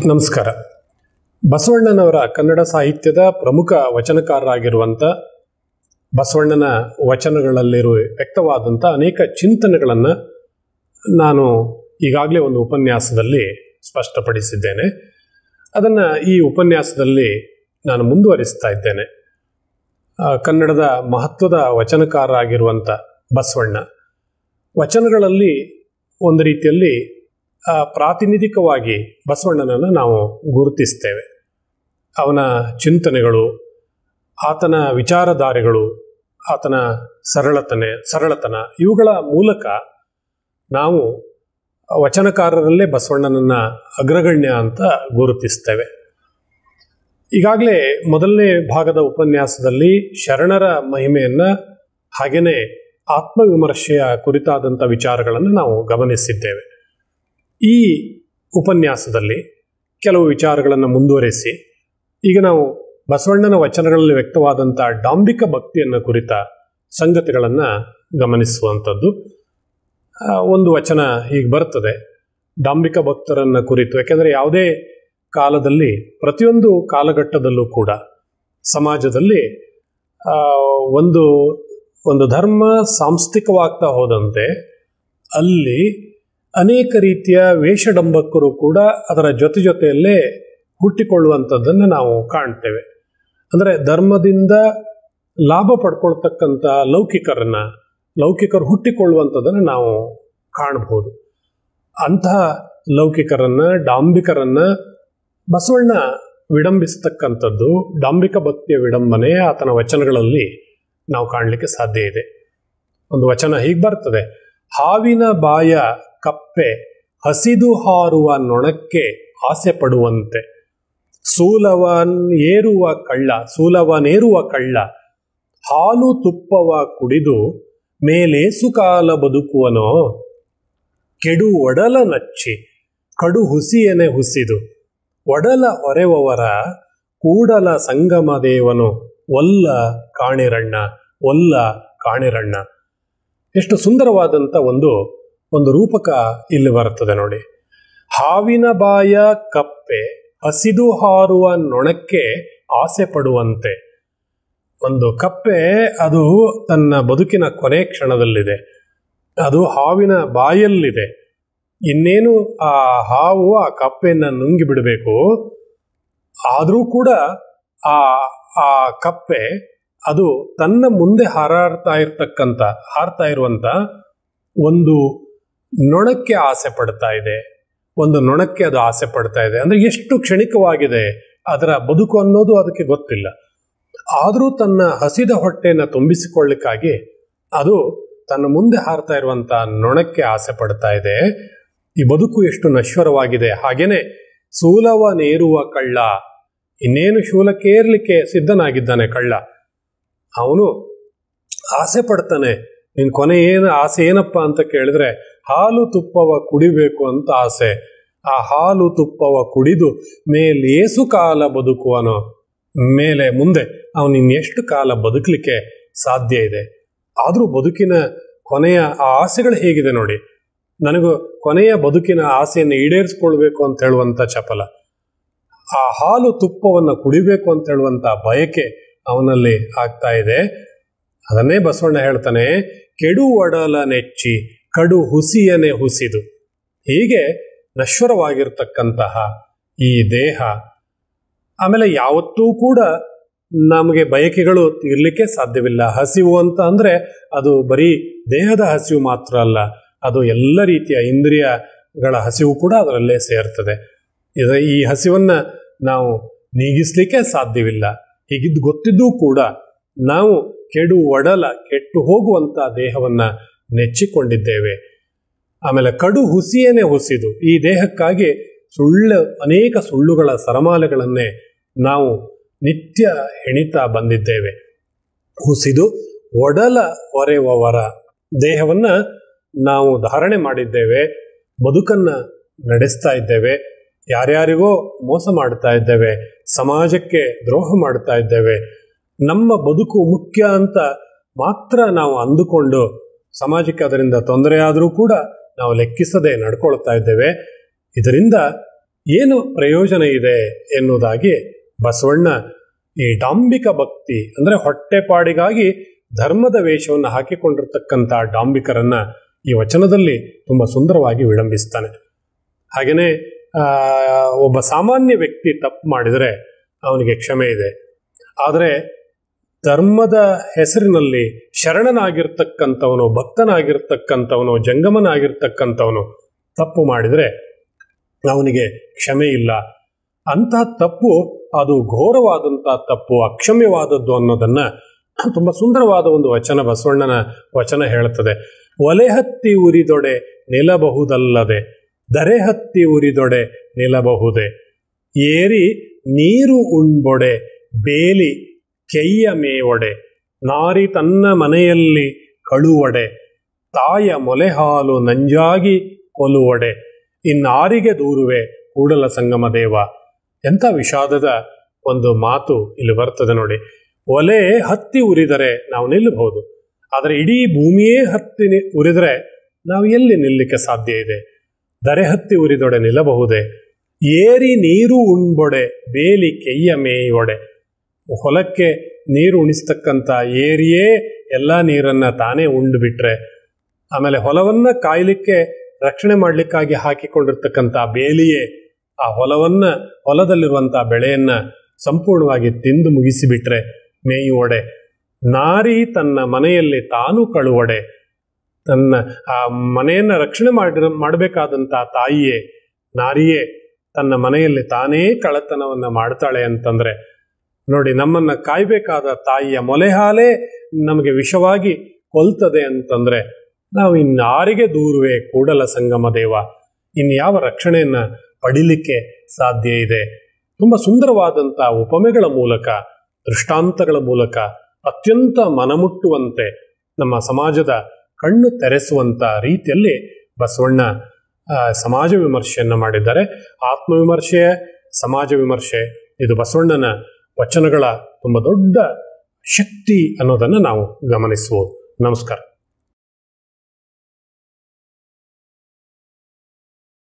ನಮಸ್ಕಾರ ಬಸವಣ್ಣನವರ ಕನ್ನಡ ಸಾಹಿತ್ಯದ ಪ್ರಮುಖ ವಚನಕಾರರಾಗಿರುವಂಥ ಬಸವಣ್ಣನ ವಚನಗಳಲ್ಲಿರುವ ವ್ಯಕ್ತವಾದಂಥ ಅನೇಕ ಚಿಂತನೆಗಳನ್ನು ನಾನು ಈಗಾಗಲೇ ಒಂದು ಉಪನ್ಯಾಸದಲ್ಲಿ ಸ್ಪಷ್ಟಪಡಿಸಿದ್ದೇನೆ ಅದನ್ನು ಈ ಉಪನ್ಯಾಸದಲ್ಲಿ ನಾನು ಮುಂದುವರಿಸ್ತಾ ಇದ್ದೇನೆ ಆ, ಕನ್ನಡದ ಮಹತ್ವದ ವಚನಕಾರರಾಗಿರುವಂಥ ಬಸವಣ್ಣ ವಚನಗಳಲ್ಲಿ ಒಂದು ರೀತಿಯಲ್ಲಿ ಆ, ಪ್ರಾತಿನಿಧಿಕವಾಗಿ ಬಸವಣ್ಣನನ್ನು ನಾವು ಗುರುತಿಸ್ತೇವೆ ಅವನ ಚಿಂತನೆಗಳು ಆತನ ವಿಚಾರಧಾರೆಗಳು ಆತನ ಸರಳತನೆ ಸರಳತನ ಇವುಗಳ ಮೂಲಕ ನಾವು ವಚನಕಾರರಲ್ಲೇ ಬಸವಣ್ಣನನ್ನ ಅಗ್ರಗಣ್ಯ ಅಂತ ಗುರುತಿಸ್ತೇವೆ ಈಗಾಗಲೇ ಮೊದಲನೇ ಭಾಗದ ಉಪನ್ಯಾಸದಲ್ಲಿ ಶರಣರ ಮಹಿಮೆಯನ್ನ ಹಾಗೆಯೇ ಆತ್ಮವಿಮರ್ಶೆಯ ಕುರಿತಾದಂಥ ವಿಚಾರಗಳನ್ನು ನಾವು ಗಮನಿಸಿದ್ದೇವೆ ಈ ಉಪನ್ಯಾಸದಲ್ಲಿ ಕೆಲವು ವಿಚಾರಗಳನ್ನು ಮುಂದುವರಿಸಿ ಈಗ ನಾವು ಬಸವಣ್ಣನ ವಚನಗಳಲ್ಲಿ ವ್ಯಕ್ತವಾದಂಥ ಡಾಂಬಿಕ ಭಕ್ತಿಯನ್ನು ಕುರಿತ ಸಂಗತಿಗಳನ್ನು ಗಮನಿಸುವಂಥದ್ದು ಆ, ಒಂದು ವಚನ ಹೀಗೆ ಬರ್ತದೆ ಡಾಂಬಿಕ ಭಕ್ತರನ್ನ ಕುರಿತು ಯಾಕೆಂದರೆ ಯಾವುದೇ ಕಾಲದಲ್ಲಿ ಪ್ರತಿಯೊಂದು ಕಾಲಘಟ್ಟದಲ್ಲೂ ಕೂಡ ಸಮಾಜದಲ್ಲಿ ಆ, ಒಂದು ಒಂದು ಧರ್ಮ ಸಾಂಸ್ಥಿಕವಾಗ್ತಾ ಹೋದಂತೆ ಅಲ್ಲಿ ಅನೇಕ ರೀತಿಯ ವೇಷಡಂಬಕರು ಕೂಡ ಅದರ ಜೊತೆ ಜೊತೆಯಲ್ಲೇ ಹುಟ್ಟಿಕೊಳ್ಳುವಂಥದ್ದನ್ನು ನಾವು ಕಾಣ್ತೇವೆ ಅಂದರೆ ಧರ್ಮದಿಂದ ಲಾಭ ಪಡ್ಕೊಳ್ತಕ್ಕಂಥ ಲೌಕಿಕರನ್ನ ಲೌಕಿಕರು ಹುಟ್ಟಿಕೊಳ್ಳುವಂಥದ್ದನ್ನು ನಾವು ಕಾಣಬಹುದು ಅಂತಹ ಲೌಕಿಕರನ್ನ ಡಾಂಬಿಕರನ್ನ ಬಸವಣ್ಣ ವಿಡಂಬಿಸ್ತಕ್ಕಂಥದ್ದು ಡಾಂಬಿಕ ಭಕ್ತಿಯ ವಿಡಂಬನೆ ಆತನ ವಚನಗಳಲ್ಲಿ ನಾವು ಕಾಣಲಿಕ್ಕೆ ಸಾಧ್ಯ ಇದೆ ಒಂದು ವಚನ ಹೀಗೆ ಬರ್ತದೆ ಹಾವಿನ ಬಾಯ ಕಪ್ಪೆ ಹಸಿದು ಹಾರುವ ನೊಣಕ್ಕೆ ಆಸೆ ಪಡುವಂತೆ ಸೂಲವನ್ ಏರುವ ಕಳ್ಳ ಸೂಲವನೇರುವ ಕಳ್ಳ ಹಾಲು ತುಪ್ಪವ ಕುಡಿದು ಮೇಲೇಸು ಕಾಲ ಬದುಕುವನೋ ಕೆಡು ಒಡಲ ನಚ್ಚಿ ಕಡು ಹುಸಿಯನೆ ಹುಸಿದು ಒಡಲ ಹೊರೆವವರ ಕೂಡಲ ಸಂಗಮ ದೇವನು ಒಲ್ಲ ಕಾಣಿರಣ್ಣ ಒಲ್ಲ ಕಾಣಿರಣ್ಣ ಎಷ್ಟು ಸುಂದರವಾದಂಥ ಒಂದು ಒಂದು ರೂಪಕ ಇಲ್ಲಿ ಬರುತ್ತದೆ ನೋಡಿ ಹಾವಿನ ಬಾಯ ಕಪ್ಪೆ ಹಸಿದು ಹಾರುವ ನೊಣಕ್ಕೆ ಆಸೆ ಪಡುವಂತೆ ಒಂದು ಕಪ್ಪೆ ಅದು ತನ್ನ ಬದುಕಿನ ಕೊನೆ ಕ್ಷಣದಲ್ಲಿದೆ ಅದು ಹಾವಿನ ಬಾಯಲ್ಲಿದೆ ಇನ್ನೇನು ಆ ಹಾವು ಆ ಕಪ್ಪೆಯನ್ನು ನುಂಗಿ ಬಿಡಬೇಕು ಆದರೂ ಕೂಡ ಆ ಆ ಕಪ್ಪೆ ಅದು ತನ್ನ ಮುಂದೆ ಹಾರಾಡ್ತಾ ಇರ್ತಕ್ಕಂಥ ಹಾರ್ತಾ ಇರುವಂತ ಒಂದು ನೊಣಕ್ಕೆ ಆಸೆ ಪಡ್ತಾ ಇದೆ ಒಂದು ನೊಣಕ್ಕೆ ಅದು ಆಸೆ ಪಡ್ತಾ ಇದೆ ಅಂದ್ರೆ ಎಷ್ಟು ಕ್ಷಣಿಕವಾಗಿದೆ ಅದರ ಬದುಕು ಅನ್ನೋದು ಅದಕ್ಕೆ ಗೊತ್ತಿಲ್ಲ ಆದರೂ ತನ್ನ ಹಸಿದ ಹೊಟ್ಟೆಯನ್ನು ತುಂಬಿಸಿಕೊಳ್ಳಿಕ್ಕಾಗಿ ಅದು ತನ್ನ ಮುಂದೆ ಹಾರ್ತಾ ಇರುವಂತ ನೊಣಕ್ಕೆ ಆಸೆ ಪಡ್ತಾ ಇದೆ ಈ ಬದುಕು ಎಷ್ಟು ನಶ್ವರವಾಗಿದೆ ಹಾಗೇನೆ ಸೂಲವ ನೇರುವ ಕಳ್ಳ ಇನ್ನೇನು ಶೂಲಕ್ಕೆ ಏರ್ಲಿಕ್ಕೆ ಸಿದ್ಧನಾಗಿದ್ದಾನೆ ಕಳ್ಳ ಅವನು ಆಸೆ ಪಡ್ತಾನೆ ನಿನ್ ಕೊನೆ ಏನು ಆಸೆ ಏನಪ್ಪ ಅಂತ ಕೇಳಿದ್ರೆ ಹಾಲು ತುಪ್ಪವ ಕುಡಿಬೇಕು ಅಂತ ಆಸೆ ಆ ಹಾಲು ತುಪ್ಪವ ಕುಡಿದು ಮೇಲೇಸು ಕಾಲ ಬದುಕುವನೋ ಮೇಲೆ ಮುಂದೆ ಅವನು ಇನ್ನೆಷ್ಟು ಕಾಲ ಬದುಕಲಿಕ್ಕೆ ಸಾಧ್ಯ ಇದೆ ಆದರೂ ಬದುಕಿನ ಕೊನೆಯ ಆ ಆಸೆಗಳು ಹೇಗಿದೆ ನೋಡಿ ನನಗೂ ಕೊನೆಯ ಬದುಕಿನ ಆಸೆಯನ್ನು ಈಡೇರಿಸ್ಕೊಳ್ಬೇಕು ಅಂತ ಹೇಳುವಂತ ಚಪಲ ಆ ಹಾಲು ತುಪ್ಪವನ್ನು ಕುಡಿಬೇಕು ಅಂತ ಹೇಳುವಂತ ಬಯಕೆ ಅವನಲ್ಲಿ ಆಗ್ತಾ ಇದೆ ಅದನ್ನೇ ಬಸವಣ್ಣ ಹೇಳ್ತಾನೆ ಕೆಡು ಒಡಲ ನೆಚ್ಚಿ ಕಡು ಹುಸಿಯನೆ ಹುಸಿದು ಹೀಗೆ ನಶ್ವರವಾಗಿರ್ತಕ್ಕಂತಹ ಈ ದೇಹ ಆಮೇಲೆ ಯಾವತ್ತೂ ಕೂಡ ನಮಗೆ ಬಯಕೆಗಳು ಇರಲಿಕ್ಕೆ ಸಾಧ್ಯವಿಲ್ಲ ಹಸಿವು ಅಂತ ಅಂದ್ರೆ ಅದು ಬರೀ ದೇಹದ ಹಸಿವು ಮಾತ್ರ ಅಲ್ಲ ಅದು ಎಲ್ಲ ರೀತಿಯ ಇಂದ್ರಿಯಗಳ ಹಸಿವು ಕೂಡ ಅದರಲ್ಲೇ ಸೇರ್ತದೆ ಇದು ಈ ಹಸಿವನ್ನ ನಾವು ನೀಗಿಸ್ಲಿಕ್ಕೆ ಸಾಧ್ಯವಿಲ್ಲ ಹೀಗಿದ್ದು ಗೊತ್ತಿದ್ದೂ ಕೂಡ ನಾವು ಕೆಡು ಒಡಲ ಕೆಟ್ಟು ಹೋಗುವಂತ ದೇಹವನ್ನ ನೆಚ್ಚಿಕೊಂಡಿದ್ದೇವೆ ಆಮೇಲೆ ಕಡು ಹುಸಿಯೇನೆ ಹುಸಿದು ಈ ದೇಹಕ್ಕಾಗಿ ಸುಳ್ಳು ಅನೇಕ ಸುಳ್ಳುಗಳ ಸರಮಾಲೆಗಳನ್ನೇ ನಾವು ನಿತ್ಯ ಹೆಣಿತಾ ಬಂದಿದ್ದೇವೆ ಹುಸಿದು ಒಡಲ ಹೊರೆವವರ ದೇಹವನ್ನ ನಾವು ಧಾರಣೆ ಮಾಡಿದ್ದೇವೆ ಬದುಕನ್ನ ನಡೆಸ್ತಾ ಇದ್ದೇವೆ ಯಾರ್ಯಾರಿಗೋ ಮೋಸ ಮಾಡ್ತಾ ಇದ್ದೇವೆ ಸಮಾಜಕ್ಕೆ ದ್ರೋಹ ಮಾಡ್ತಾ ಇದ್ದೇವೆ ನಮ್ಮ ಬದುಕು ಮುಖ್ಯ ಅಂತ ಮಾತ್ರ ನಾವು ಅಂದುಕೊಂಡು ಸಮಾಜಕ್ಕೆ ಅದರಿಂದ ತೊಂದರೆ ಆದರೂ ಕೂಡ ನಾವು ಲೆಕ್ಕಿಸದೆ ನಡ್ಕೊಳ್ತಾ ಇದ್ದೇವೆ ಇದರಿಂದ ಏನು ಪ್ರಯೋಜನ ಇದೆ ಎನ್ನುವುದಾಗಿ ಬಸವಣ್ಣ ಈ ಡಾಂಬಿಕ ಭಕ್ತಿ ಅಂದರೆ ಹೊಟ್ಟೆಪಾಡಿಗಾಗಿ ಧರ್ಮದ ವೇಷವನ್ನು ಹಾಕಿಕೊಂಡಿರ್ತಕ್ಕಂಥ ಡಾಂಬಿಕರನ್ನ ಈ ವಚನದಲ್ಲಿ ತುಂಬ ಸುಂದರವಾಗಿ ವಿಳಂಬಿಸ್ತಾನೆ ಹಾಗೆಯೇ ಒಬ್ಬ ಸಾಮಾನ್ಯ ವ್ಯಕ್ತಿ ತಪ್ಪು ಮಾಡಿದರೆ ಅವನಿಗೆ ಕ್ಷಮೆ ಇದೆ ಆದರೆ ಧರ್ಮದ ಹೆಸರಿನಲ್ಲಿ ಶರಣನಾಗಿರ್ತಕ್ಕಂಥವನು ಭಕ್ತನಾಗಿರ್ತಕ್ಕಂಥವನು ಜಂಗಮನಾಗಿರ್ತಕ್ಕಂಥವನು ತಪ್ಪು ಮಾಡಿದರೆ ಅವನಿಗೆ ಕ್ಷಮೆ ಇಲ್ಲ ಅಂತಹ ತಪ್ಪು ಅದು ಘೋರವಾದಂಥ ತಪ್ಪು ಅಕ್ಷಮ್ಯವಾದದ್ದು ಅನ್ನೋದನ್ನ ತುಂಬ ಸುಂದರವಾದ ಒಂದು ವಚನ ಬಸವಣ್ಣನ ವಚನ ಹೇಳುತ್ತದೆ ಒಲೆ ಹತ್ತಿ ಉರಿದೊಡೆ ನಿಲ್ಲಬಹುದಲ್ಲದೆ ದರೆ ಹತ್ತಿ ಉರಿದೊಡೆ ನಿಲ್ಲಬಹುದೇ ಏರಿ ನೀರು ಉಣ್ಬೊಡೆ ಬೇಲಿ ಕೆಯ್ಯ ಮೇವೊಡೆ ನಾರಿ ತನ್ನ ಮನೆಯಲ್ಲಿ ಕಳುವಡೆ ತಾಯ ಮೊಲೆ ಹಾಲು ನಂಜಾಗಿ ಕೊಲುವಡೆ ಇನ್ನಾರಿಗೆ ದೂರುವೆ ಕೂಡಲ ಸಂಗಮ ದೇವ ಎಂಥ ವಿಷಾದದ ಒಂದು ಮಾತು ಇಲ್ಲಿ ಬರ್ತದೆ ನೋಡಿ ಒಲೆ ಹತ್ತಿ ಉರಿದರೆ ನಾವು ನಿಲ್ಲಬಹುದು ಆದರೆ ಇಡೀ ಭೂಮಿಯೇ ಹತ್ತಿ ನಿ- ಉರಿದರೆ ನಾವು ಎಲ್ಲಿ ನಿಲ್ಲಕ್ಕೆ ಸಾಧ್ಯ ಇದೆ ದರೆ ಹತ್ತಿ ಉರಿದೊಡೆ ನಿಲ್ಲಬಹುದೇ ಏರಿ ನೀರು ಉಣ್ಬೊಡೆ ಬೇಲಿ ಕೆಯ್ಯ ಮೇಯೊಡೆ ಹೊಲಕ್ಕೆ ನೀರು ಉಣಿಸ್ತಕ್ಕಂಥ ಏರಿಯೇ ಎಲ್ಲ ನೀರನ್ನ ತಾನೇ ಉಂಡು ಬಿಟ್ರೆ ಆಮೇಲೆ ಹೊಲವನ್ನ ಕಾಯ್ಲಿಕ್ಕೆ ರಕ್ಷಣೆ ಮಾಡಲಿಕ್ಕಾಗಿ ಹಾಕಿಕೊಂಡಿರ್ತಕ್ಕಂಥ ಬೇಲಿಯೇ ಆ ಹೊಲವನ್ನ ಹೊಲದಲ್ಲಿರುವಂಥ ಬೆಳೆಯನ್ನ ಸಂಪೂರ್ಣವಾಗಿ ತಿಂದು ಮುಗಿಸಿಬಿಟ್ರೆ ಮೇಯುವಡೆ ನಾರಿ ತನ್ನ ಮನೆಯಲ್ಲಿ ತಾನು ಕಳುವಡೆ ತನ್ನ ಆ ಮನೆಯನ್ನ ರಕ್ಷಣೆ ಮಾಡಿ ಮಾಡಬೇಕಾದಂಥ ತಾಯಿಯೇ ನಾರಿಯೇ ತನ್ನ ಮನೆಯಲ್ಲಿ ತಾನೇ ಕಳ್ಳತನವನ್ನ ಮಾಡ್ತಾಳೆ ಅಂತಂದ್ರೆ ನೋಡಿ ನಮ್ಮನ್ನ ಕಾಯ್ಬೇಕಾದ ತಾಯಿಯ ಮೊಲೆ ಹಾಲೇ ನಮಗೆ ವಿಷವಾಗಿ ಕೊಲ್ತದೆ ಅಂತಂದ್ರೆ ನಾವು ಇನ್ನಾರಿಗೆ ದೂರುವೆ ಕೂಡಲ ಸಂಗಮ ದೇವ ಇನ್ಯಾವ ರಕ್ಷಣೆಯನ್ನ ಪಡಿಲಿಕ್ಕೆ ಸಾಧ್ಯ ಇದೆ ತುಂಬಾ ಸುಂದರವಾದಂಥ ಉಪಮೆಗಳ ಮೂಲಕ ದೃಷ್ಟಾಂತಗಳ ಮೂಲಕ ಅತ್ಯಂತ ಮನಮುಟ್ಟುವಂತೆ ನಮ್ಮ ಸಮಾಜದ ಕಣ್ಣು ತೆರೆಸುವಂತ ರೀತಿಯಲ್ಲಿ ಬಸವಣ್ಣ ಆ, ಸಮಾಜ ವಿಮರ್ಶೆಯನ್ನ ಮಾಡಿದ್ದಾರೆ ಆತ್ಮವಿಮರ್ಶೆ ಸಮಾಜ ವಿಮರ್ಶೆ ಇದು ಬಸವಣ್ಣನ ವಚನಗಳ ತುಂಬ ದೊಡ್ಡ ಶಕ್ತಿ ಅನ್ನೋದನ್ನು ನಾವು ಗಮನಿಸಬಹುದು ನಮಸ್ಕಾರ